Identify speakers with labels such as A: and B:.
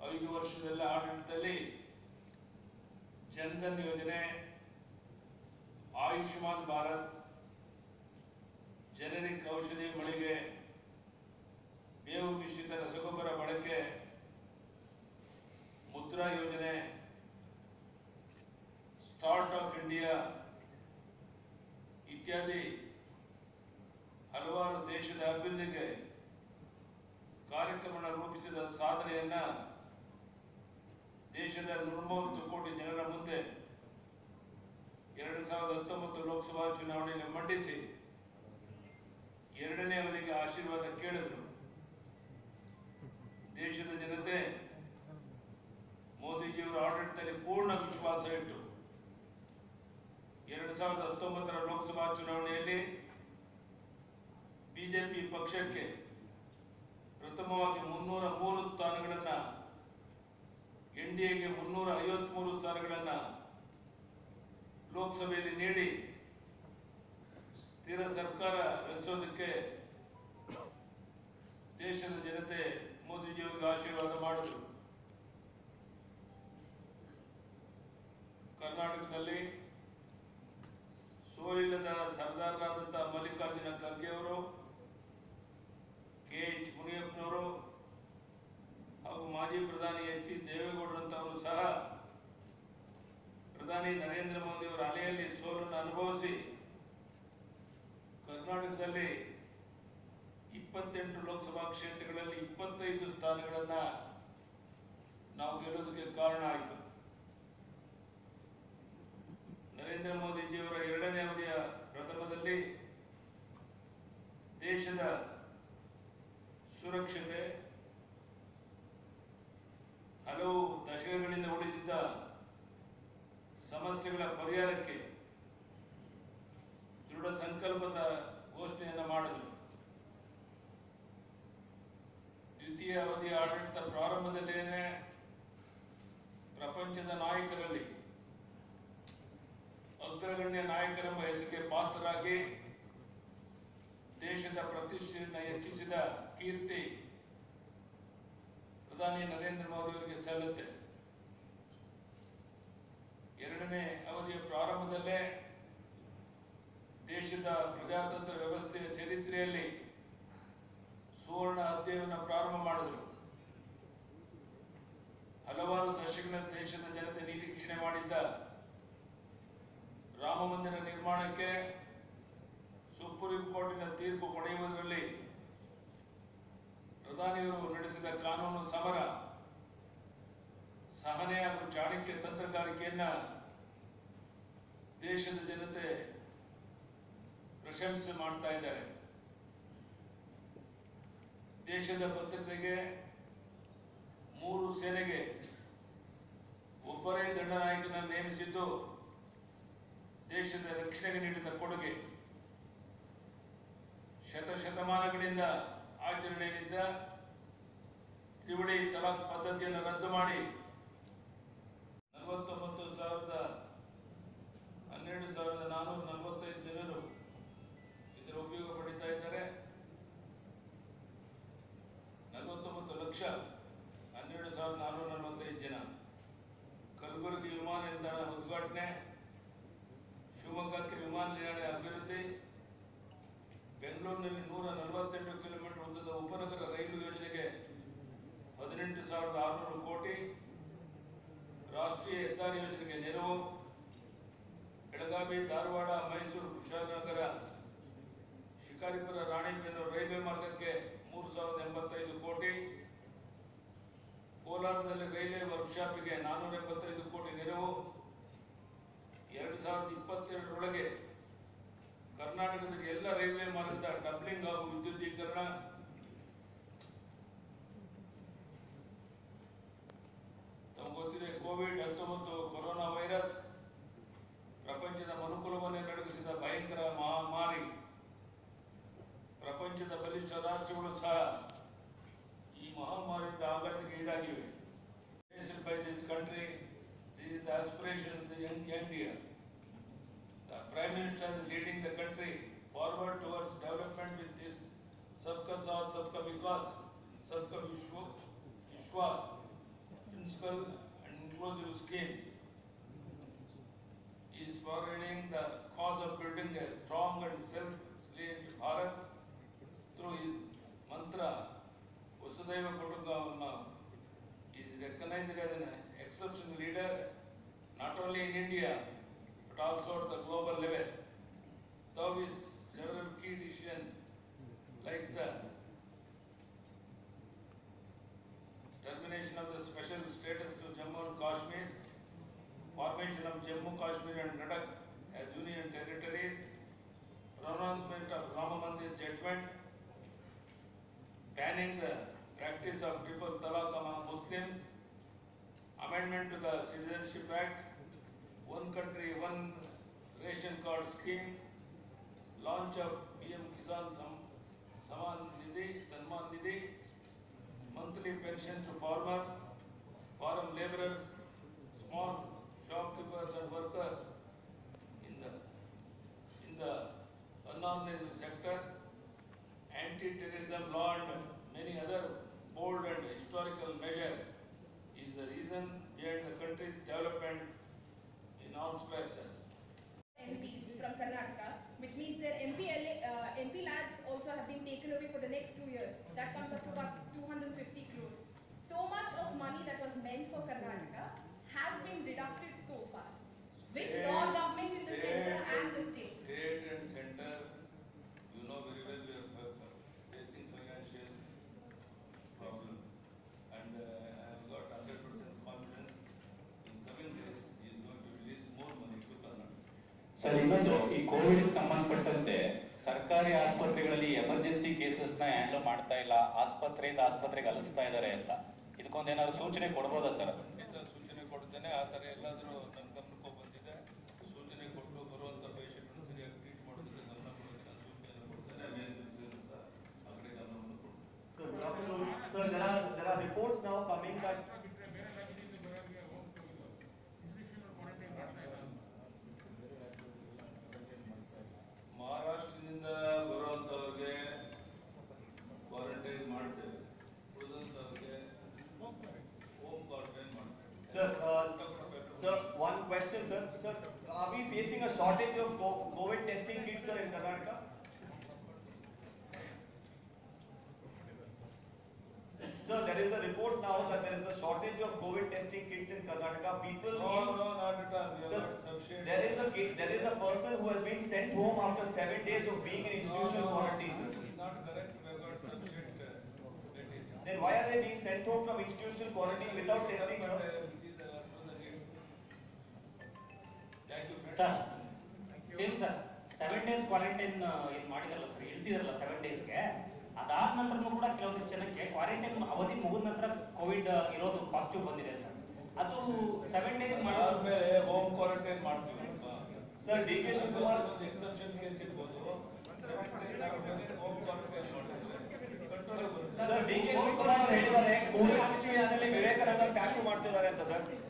A: ಐದು ವರ್ಷದಲ್ಲಿ ಆಡಳಿತದಲ್ಲಿ ಜನ್ಧನ್ ಯೋಜನೆ ಆಯುಷ್ಮಾನ್ ಭಾರತ್ ಜನರಿಕ್ ಔಷಧಿ ಮಳಿಗೆ ಬೇವು ಮಿಶ್ರಿತ ರಸಗೊಬ್ಬರ ಬಳಕೆ ಮುದ್ರಾ ಯೋಜನೆ ಸ್ಟಾರ್ಟ್ ಆಫ್ ಇಂಡಿಯಾ ಇತ್ಯಾದಿ ಹಲವಾರು ದೇಶದ ಅಭಿವೃದ್ಧಿಗೆ ಕಾರ್ಯಕ್ರಮ ರೂಪಿಸಿದ ಸಾಧನೆಯನ್ನ ದೇಶದ ನೂರಮೂವತ್ತು ಕೋಟಿ ಜನರ ಮುಂದೆ ಎರಡು ಸಾವಿರದ ಹತ್ತೊಂಬತ್ತು ಲೋಕಸಭಾ ಚುನಾವಣೆಯಲ್ಲಿ ಮಂಡಿಸಿ ಎರಡನೇ ಅವರಿಗೆ ಆಶೀರ್ವಾದ ಕೇಳಿದ್ರು ದೇಶದ ಜನತೆ ಮೋದಿಜಿಯವರ ಆಡಳಿತದಲ್ಲಿ ಪೂರ್ಣ ವಿಶ್ವಾಸ ಇಟ್ಟು ಎರಡು ಸಾವಿರದ ಹತ್ತೊಂಬತ್ತರ ಲೋಕಸಭಾ ಚುನಾವಣೆಯಲ್ಲಿ ಬಿಜೆಪಿ ಪಕ್ಷಕ್ಕೆ ಪ್ರಥಮವಾಗಿ ಮುನ್ನೂರ ಮೂರು ಸ್ಥಾನಗಳನ್ನ ಎನ್ಡಿಎಗೆ ಮುನ್ನೂರ ಐವತ್ಮೂರು ಸ್ಥಾನಗಳನ್ನ ಲೋಕಸಭೆಯಲ್ಲಿ ನೀಡಿ ಸ್ಥಿರ ಸರ್ಕಾರ ರಚಿಸೋದಕ್ಕೆ ದೇಶದ ಜನತೆ ಮೋದಿಜಿಯವರಿಗೆ ಆಶೀರ್ವಾದ ಮಾಡಿದ್ರು ಕರ್ನಾಟಕದಲ್ಲಿ ಸೋಲಿಲ್ಲದ ಸರ್ದಾರರಾದಂತಹ ಮಲ್ಲಿಕಾರ್ಜುನ ಖರ್ಗೆ ಅವರು ಕೆ ಎಚ್ ಮುನಿಯಪ್ಪನವರು ಹಾಗೂ ಮಾಜಿ ಪ್ರಧಾನಿ ಎಚ್ ಡಿ ದೇವೇಗೌಡರಂತವರು ಸಹ ಪ್ರಧಾನಿ ನರೇಂದ್ರ ಮೋದಿ ಅವರ ಅಲೆಯಲ್ಲಿ ಸೋಲನ್ನು ಅನುಭವಿಸಿ ಕರ್ನಾಟಕದಲ್ಲಿ ಇಪ್ಪತ್ತೆಂಟು ಲೋಕಸಭಾ ಕ್ಷೇತ್ರಗಳಲ್ಲಿ ಇಪ್ಪತ್ತೈದು ಸ್ಥಾನಗಳನ್ನ ನಾವು ಗೆಲ್ಲೋದಕ್ಕೆ ಕಾರಣ ಆಯಿತು ನರೇಂದ್ರ ಮೋದಿಜಿಯವರ ಎರಡನೇ ಅವಧಿಯ ಪ್ರಥಮದಲ್ಲಿ ದೇಶದ ಸುರಕ್ಷತೆ ಹಲವು ದಶಕಗಳಿಂದ ಉಳಿದಿದ್ದ ಸಮಸ್ಯೆಗಳ ಪರಿಹಾರಕ್ಕೆ ದೃಢ ಸಂಕಲ್ಪದ ಘೋಷಣೆಯನ್ನ ಮಾಡಿದರು ದ್ವಿತೀಯ ಅವಧಿಯ ಆಡಳಿತ ಪ್ರಾರಂಭದಲ್ಲೇನೆ ಪ್ರಪಂಚದ ನಾಯಕರಲ್ಲಿ ಅಗ್ರಗಣ್ಯ ನಾಯಕರೆಂಬ ಹೆಸರಿಗೆ ಪಾತ್ರರಾಗಿ ದೇಶದ ಪ್ರತಿಷ್ಠೆಯನ್ನು ಹೆಚ್ಚಿಸಿದ ಕೀರ್ತಿ ಪ್ರಧಾನಿ ನರೇಂದ್ರ ಮೋದಿ ಅವರಿಗೆ ಸಲ್ಲುತ್ತೆ ಎರಡನೇ ಅವಧಿಯ ಪ್ರಾರಂಭದಲ್ಲೇ ದೇಶದ ಪ್ರಜಾತಂತ್ರ ವ್ಯವಸ್ಥೆಯ ಚರಿತ್ರೆಯಲ್ಲಿ ಸುವರ್ಣ ಅಧ್ಯಾಯವನ್ನು ಪ್ರಾರಂಭ ಮಾಡಿದರು ಹಲವಾರು ದಶಕಗಳ ದೇಶದ ಜನತೆ ನಿರೀಕ್ಷಣೆ ಮಾಡಿದ್ದ ರಾಮ ಮಂದಿರ ನಿರ್ಮಾಣಕ್ಕೆ ಸುಪ್ರೀಂ ಕೋರ್ಟಿನ ತೀರ್ಪು ಪಡೆಯುವುದರಲ್ಲಿ ಪ್ರಧಾನಿಯವರು ನಡೆಸಿದ ಕಾನೂನು ಸಮರ ಸಹನೆ ಹಾಗೂ ಚಾಣಕ್ಯ ತಂತ್ರಗಾರಿಕೆಯನ್ನ ದೇಶದ ಜನತೆ ಪ್ರಶಂಸೆ ಮಾಡ್ತಾ ಇದ್ದಾರೆ ದೇಶದ ಭದ್ರತೆಗೆ ಮೂರು ಸೇನೆಗೆ ಒಬ್ಬರೇ ದಂಡನಾಯಕನ ನೇಮಿಸಿದ್ದು ದೇಶದ ರಕ್ಷಣೆಗೆ ನೀಡಿದ ಕೊಡುಗೆ ಶತಶತಮಾನಗಳಿಂದ ಆಚರಣೆಯಲ್ಲಿದ್ದ ತ್ರಿವಳಿ ತಲಾಕ್ ಪದ್ಧತಿಯನ್ನು ರದ್ದು ಮಾಡಿ ನಲವತ್ತೊಂಬತ್ತು ಸಾವಿರದ ಹನ್ನೆರಡು ಸಾವಿರದ ನಾನೂರ ನಲವತ್ತೈದು ಜನರು ಇದರ ಉಪಯೋಗ ಪಡಿತಾ ಇದ್ದಾರೆ ನಲವತ್ತೊಂಬತ್ತು ಲಕ್ಷ ಹನ್ನೆರಡು ಸಾವಿರದ ನಾನೂರ ನಲವತ್ತೈದು ಜನ ಕಲಬುರಗಿ ವಿಮಾನ ನಿಲ್ದಾಣ ಉದ್ಘಾಟನೆ ಶಿವಮೊಗ್ಗಕ್ಕೆ ವಿಮಾನ ನಿಲ್ದಾಣ ಅಭಿವೃದ್ಧಿ ಬೆಂಗಳೂರಿನಲ್ಲಿ ನೂರ ನಲವತ್ತೆಂಟು ಕಿಲೋಮೀಟರ್ ಉದ್ದದ ಉಪನಗರ ರೈಲು ಯೋಜನೆಗೆ ಹದಿನೆಂಟು ಸಾವಿರದ ಆರುನೂರು ಕೋಟಿ ರಾಷ್ಟ್ರೀಯ ಹೆದ್ದಾರಿ ಯೋಜನೆಗೆ ನೆರವು ಬೆಳಗಾವಿ ಧಾರವಾಡ ಮೈಸೂರು ಕುಶಾಲನಗರ ಶಿಕಾರಿಪುರ ರಾಣಿಬೆನ್ನೂರು ರೈಲ್ವೆ ಮಾರ್ಗಕ್ಕೆ ಮೂರು ಸಾವಿರದ ಎಂಬತ್ತೈದು ಕೋಟಿ ಕೋಲಾರದಲ್ಲಿ ರೈಲ್ವೆ ವರ್ಕ್ಶಾಪ್ಗೆ ನಾನೂರ ಎಂಬತ್ತೈದು ಕೋಟಿ ನೆರವು ಎರಡು ಸಾವಿರದ ಇಪ್ಪತ್ತೆರಡರೊಳಗೆ ಕರ್ನಾಟಕದ ಎಲ್ಲ ರೈಲ್ವೆ ಮಾರ್ಗದ ಡಬ್ಲಿಂಗ್ ಹಾಗೂ ವಿದ್ಯುದೀಕರಣ ತಮಗೆ ಗೊತ್ತಿದೆ ಕೋವಿಡ್ ಹತ್ತೊಂಬತ್ತು ಕೊರೋನಾ ವೈರಸ್ ಪ್ರಪಂಚದ ಮನುಕುಲವನ್ನೇ ನಡುಗಿಸಿದ ಭಯಂಕರ ಮಹಾಮಾರಿ ಪ್ರಪಂಚದ ಬಲಿಷ್ಠ ರಾಷ್ಟ್ರಗಳು ಸಹ ಈ ಮಹಾಮಾರಿಯಿಂದ ಆಘಾತಕ್ಕೆ ಈಡಾಗಿವೆ Faced by this country, this is the aspiration of the young India. The Prime Minister is leading the country forward towards development with this Sabka Saath, Sabka Vikas, Sabka Vishwa- Vishwas. principal and inclusive schemes. He is forwarding the cause of building a strong and self-reliant Bharat through his mantra, Vasudhaiva Kutumbakam. He is recognized as an exceptional leader, not only in India, but also at the global level. Though his several key decisions, like the termination of the special status to Jammu and Kashmir, formation of Jammu, Kashmir and Ladakh as union territories, pronouncement of Rama Mandir judgment, banning the practice of triple talaq among Muslims, amendment to the Citizenship Act, one country, one ration card scheme, launch of PM Kisan Sam- Saman Nidhi, Sanman Nidhi, monthly pension to farmers, farm laborers, small shopkeepers and workers in the, in the unorganized sector, anti-terrorism law and many other bold and historical measures is the reason behind the country's development in all spaces.
B: MPs from Karnataka, which means their MP, LA uh, MP lads also have been taken away for the next two years. That comes up to about 250 crores. So much of money that was meant for Karnataka has been deducted so far. With law government in the center and the state.
A: State and center, you know very well we are fa- facing financial problem. And uh, I have got hundred percent confidence in coming days, he is going to release more money to Karnataka.
C: Sir ಇನ್ನೊಂದು ಈ Covid ಸಂಬಂಧಪಟ್ಟಂತೆ ಸರ್ಕಾರಿ ಆಸ್ಪತ್ರೆಗಳಲ್ಲಿ emergency cases ನ handle ಮಾಡ್ತಾ ಇಲ್ಲ ಆಸ್ಪತ್ರೆಯಿಂದ ಆಸ್ಪತ್ರೆಗೆ ಅಲಿಸ್ತಾ ಇದ್ದಾರೆ ಅಂತ ಇದಕ್ಕೊಂದು ಏನಾದ್ರು ಸೂಚನೆ ಕೊಡ್ಬೋದಾ ಸರ್
A: ಖಂಡಿತ ಸೂಚನೆ ಕೊಡ್ತೇನೆ ಆ ಥರ ಎಲ್ಲಾದರೂ ನನ್ನ ಗಮನಕ್ಕೂ ಬಂದಿದೆ ಸೂಚನೆ ಕೊಟ್ಟು ಬರುವಂಥ ಪೇಷಂಟ್ನ ಸರಿಯಾಗಿ ಟ್ರೀಟ್ ಮಾಡೋದಕ್ಕೆ ಗಮನ ಕೊಡೋದಕ್ಕೆ ನಾನು ಸೂಚನೆಯನ್ನು ಕೊಡ್ತೇನೆ ಮೇಲ್ ಸಹ ಆ ಕಡೆ ಗಮನವನ್ನು ಕೊಡ್ತೇನೆ
D: Sir, good afternoon. Sir, there are, there are reports now coming that
A: ಮಹಾರಾಷ್ಟ್ರದಿಂದ ಬರುವಂಥವ್ರಿಗೆ ಕ್ವಾರಂಟೈನ್ ಮಾಡ್ತೇವೆ ಉಳಿದಂಥವ್ರಿಗೆ ಹೋಮ್ ಕ್ವಾರಂಟೈನ್ ಮಾಡ್ತೇವೆ
D: Sir, uh, sir, one question, sir. Sir, are we facing a shortage of co- COVID testing kits, sir, in Karnataka? Sir, there is a report now that there is a shortage of COVID testing kits in Karnataka. People
A: No,
D: need-
A: no, not at all, we are
D: Sir,
A: not sufficient.
D: there is a ca- there is a person who has been sent home after seven days of being in
A: No,
D: institutional
A: no,
D: quarantine,
A: no,
D: sir.
A: It's not correct, we have got sufficient uh, material.
D: Then why are they being sent home from institutional quarantine without testing, sir?
A: Thank you, friend.
E: Sir same sir seven days quarantine ಇದು ಮಾಡಿದಾರಲ್ಲ sir ಇಳಿಸಿದಾರಲ್ಲ seven ಡೇಸ್ಗೆ ಅದಾದ ನಂತರನೂ ಕೂಡ ಕೆಲವೊಂದಿಷ್ಟು ಜನಕ್ಕೆ quarantine ಅವಧಿ ಮುಗಿದ ನಂತರ ಕೋವಿಡ್ ಇರೋದು ಪಾಸಿಟಿವ್ ಬಂದಿದೆ ಸರ್ ಅದು ಸೆವೆನ್ ಡೇಸ್ ಮಾಡೋದು
A: ಆದ್ಮೇಲೆ ಹೋಮ್ ಕ್ವಾರಂಟೈನ್ ಮಾಡ್ತೀವಿ
D: Sir, D K Shiವಕುಮಾರ್
A: ಒಂದು ಎಕ್ಸೆಪ್ಷನ್ ಕೇಸ್ ಇರ್ಬೋದು ಹೋಮ್ ಕ್ವಾರಂಟೈನ್ ಮಾಡ್ತೀವಿ ಕಂಟ್ರೋಲ್ ಬರುತ್ತೆ
D: ಸರ್ ಡಿ ಕೆ ಶಿವಕುಮಾರ್ ಅವರು ಹೇಳಿದ್ದಾರೆ ಕೋವಿಡ್ ಸಿಚುವೇಶನ್ ಅಲ್ಲಿ ವಿವೇಕಾನಂದ ಸ್ಟ್ಯಾಚು ಮಾಡ್ತಿದ್ದಾರೆ ಅಂತ ಸರ್